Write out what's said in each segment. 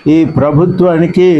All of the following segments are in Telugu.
ఈ ప్రభుత్వానికి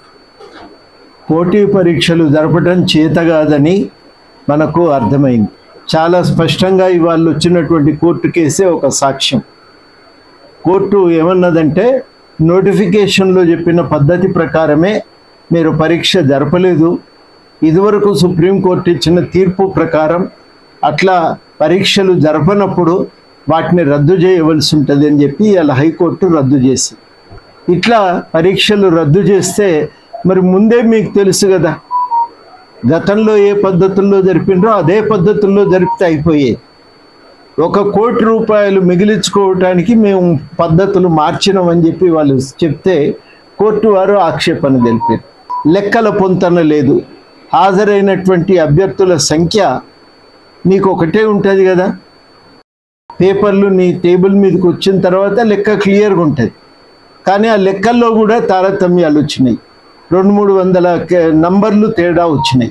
పోటీ పరీక్షలు జరపడం చేతగాదని మనకు అర్థమైంది చాలా స్పష్టంగా ఇవాళ వచ్చినటువంటి కోర్టు కేసే ఒక సాక్ష్యం కోర్టు ఏమన్నదంటే నోటిఫికేషన్లో చెప్పిన పద్ధతి ప్రకారమే మీరు పరీక్ష జరపలేదు ఇదివరకు సుప్రీంకోర్టు ఇచ్చిన తీర్పు ప్రకారం అట్లా పరీక్షలు జరపనప్పుడు వాటిని రద్దు చేయవలసి ఉంటుంది అని చెప్పి ఇలా హైకోర్టు రద్దు చేసి ఇట్లా పరీక్షలు రద్దు చేస్తే మరి ముందే మీకు తెలుసు కదా గతంలో ఏ పద్ధతుల్లో జరిపినరో అదే పద్ధతుల్లో జరిపితే అయిపోయేది ఒక కోటి రూపాయలు మిగిలించుకోవటానికి మేము పద్ధతులు మార్చినామని చెప్పి వాళ్ళు చెప్తే కోర్టు వారు ఆక్షేపణ తెలిపారు లెక్కల పొంతన లేదు హాజరైనటువంటి అభ్యర్థుల సంఖ్య నీకు ఒకటే ఉంటుంది కదా పేపర్లు నీ టేబుల్ మీదకి వచ్చిన తర్వాత లెక్క క్లియర్గా ఉంటుంది కానీ ఆ లెక్కల్లో కూడా తారతమ్యాలు వచ్చినాయి రెండు మూడు వందల కే- నంబర్లు తేడా వచ్చినాయి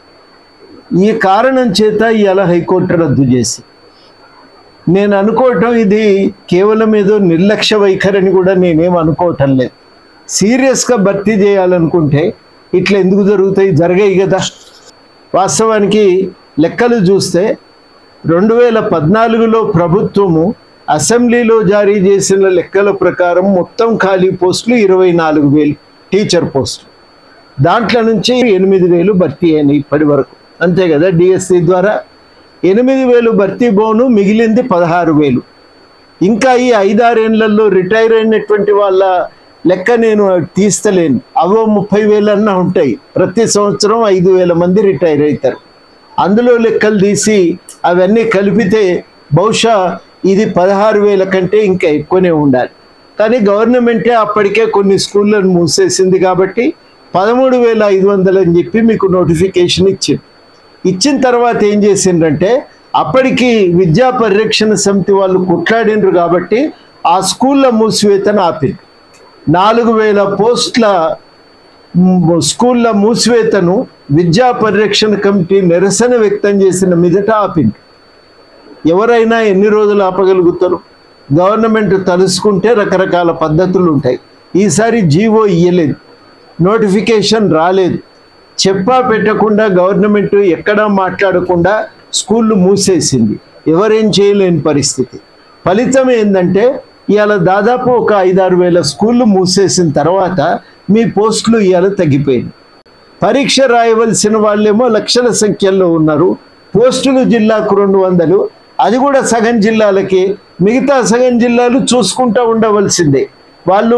ఈ కారణం చేత ఇవాళ హైకోర్టు రద్దు చేసి నేను అనుకోవటం ఇది కేవలం ఏదో నిర్లక్ష్య వైఖరిని కూడా నేనేం అనుకోవటం లేదు సీరియస్గా భర్తీ చేయాలనుకుంటే ఇట్లా ఎందుకు జరుగుతాయి జరిగాయి కదా వాస్తవానికి లెక్కలు చూస్తే రెండు వేల పద్నాలుగులో ప్రభుత్వము అసెంబ్లీలో జారీ చేసిన లెక్కల ప్రకారం మొత్తం ఖాళీ పోస్టులు ఇరవై నాలుగు వేలు టీచర్ పోస్టులు దాంట్లో నుంచి ఎనిమిది వేలు భర్తీ అయినాయి ఇప్పటి వరకు అంతే కదా డిఎస్సి ద్వారా ఎనిమిది వేలు భర్తీ బోను మిగిలింది పదహారు వేలు ఇంకా ఈ ఐదారేళ్లలో రిటైర్ అయినటువంటి వాళ్ళ లెక్క నేను తీస్తలేను అవో ముప్పై వేలన్నా ఉంటాయి ప్రతి సంవత్సరం ఐదు వేల మంది రిటైర్ అవుతారు అందులో లెక్కలు తీసి అవన్నీ కలిపితే బహుశా ఇది పదహారు వేల కంటే ఇంకా ఎక్కువనే ఉండాలి కానీ గవర్నమెంటే అప్పటికే కొన్ని స్కూళ్ళను మూసేసింది కాబట్టి పదమూడు వేల ఐదు వందలు అని చెప్పి మీకు నోటిఫికేషన్ ఇచ్చింది ఇచ్చిన తర్వాత ఏం చేసిండ్రంటే అప్పటికి విద్యా పరిరక్షణ సమితి వాళ్ళు కొట్లాడినరు కాబట్టి ఆ స్కూళ్ళ మూసివేతను ఆపింది నాలుగు వేల పోస్టుల మ్, స్కూళ్ళ మూసివేతను విద్యా పరిరక్షణ కమిటీ నిరసన వ్యక్తం చేసిన మీదట ఆపింది ఎవరైనా ఎన్ని రోజులు ఆపగలుగుతారు గవర్నమెంట్ తలుసుకుంటే రకరకాల పద్ధతులు ఉంటాయి ఈసారి జీవో ఇయ్యలేదు నోటిఫికేషన్ రాలేదు చెప్పా పెట్టకుండా గవర్నమెంట్ ఎక్కడా మాట్లాడకుండా స్కూళ్ళు మూసేసింది ఎవరేం చేయలేని పరిస్థితి ఫలితం ఏంటంటే ఇవాళ దాదాపు ఒక ఐదారు వేల స్కూళ్ళు మూసేసిన తర్వాత మీ పోస్టులు ఇవాళ తగ్గిపోయింది పరీక్ష రాయవలసిన వాళ్ళేమో లక్షల సంఖ్యలో ఉన్నారు పోస్టులు జిల్లాకు రెండు వందలు అది కూడా సగం జిల్లాలకి మిగతా సగం జిల్లాలు చూసుకుంటూ ఉండవలసిందే వాళ్ళు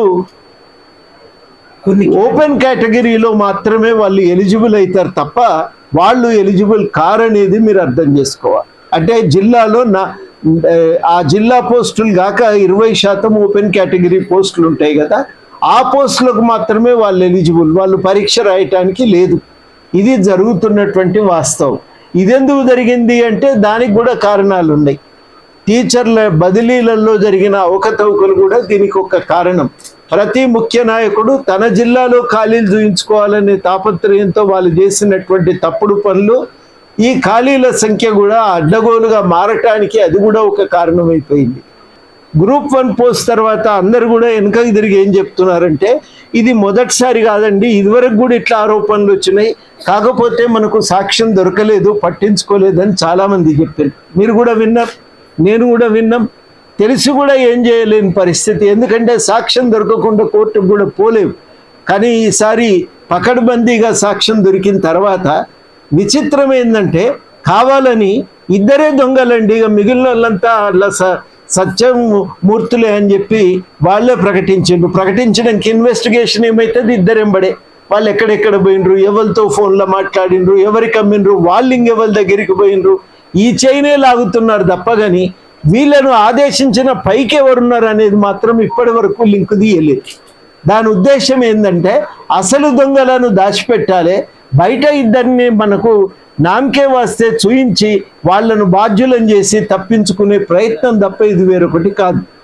కొన్ని ఓపెన్ కేటగిరీలో మాత్రమే వాళ్ళు ఎలిజిబుల్ అవుతారు తప్ప వాళ్ళు ఎలిజిబుల్ కారనేది మీరు అర్థం చేసుకోవాలి అంటే జిల్లాలో నా ఏ, ఆ జిల్లా పోస్టులు కాక ఇరవై శాతం ఓపెన్ కేటగిరీ పోస్టులు ఉంటాయి కదా ఆ పోస్టులకు మాత్రమే వాళ్ళు ఎలిజిబుల్ వాళ్ళు పరీక్ష రాయటానికి లేదు ఇది జరుగుతున్నటువంటి వాస్తవం ఇదెందుకు జరిగింది అంటే దానికి కూడా కారణాలు ఉన్నాయి టీచర్ల బదిలీలలో జరిగిన అవకతవకలు కూడా దీనికి ఒక కారణం ప్రతి ముఖ్య నాయకుడు తన జిల్లాలో ఖాళీలు చూయించుకోవాలనే తాపత్రయంతో వాళ్ళు చేసినటువంటి తప్పుడు పనులు ఈ ఖాళీల సంఖ్య కూడా అడ్డగోలుగా మారటానికి అది కూడా ఒక కారణమైపోయింది గ్రూప్ వన్ పోస్ట్ తర్వాత అందరు కూడా వెనకకి తిరిగి ఏం చెప్తున్నారంటే ఇది మొదటిసారి కాదండి ఇదివరకు కూడా ఇట్లా ఆరోపణలు వచ్చినాయి కాకపోతే మనకు సాక్ష్యం దొరకలేదు పట్టించుకోలేదని చాలామంది చెప్పారు మీరు కూడా విన్నారు నేను కూడా విన్నాం తెలిసి కూడా ఏం చేయలేని పరిస్థితి ఎందుకంటే సాక్ష్యం దొరకకుండా కోర్టుకు కూడా పోలేవు కానీ ఈసారి పకడ్బందీగా సాక్ష్యం దొరికిన తర్వాత విచిత్రం ఏంటంటే కావాలని ఇద్దరే దొంగలండి ఇక మిగిలిన వాళ్ళంతా అట్లా స సత్యం మూర్తులే అని చెప్పి వాళ్ళే ప్రకటించిండ్రు ప్రకటించడానికి ఇన్వెస్టిగేషన్ ఏమైతుంది ఇద్దరెంబడే వాళ్ళు ఎక్కడెక్కడ పోయినరు ఎవరితో ఫోన్లో మాట్లాడినరు ఎవరికి అమ్మినరు వాళ్ళు ఇంకెవరి దగ్గరికి పోయినరు ఈ చైనే లాగుతున్నారు తప్ప కానీ వీళ్ళను ఆదేశించిన పైకి ఎవరున్నారు అనేది మాత్రం ఇప్పటి వరకు లింక్ తీయలేదు దాని ఉద్దేశం ఏంటంటే అసలు దొంగలను దాచిపెట్టాలి బయట ఇద్దరిని మనకు నామకే వస్తే చూయించి వాళ్ళను బాధ్యులను చేసి తప్పించుకునే ప్రయత్నం తప్ప ఇది వేరొకటి కాదు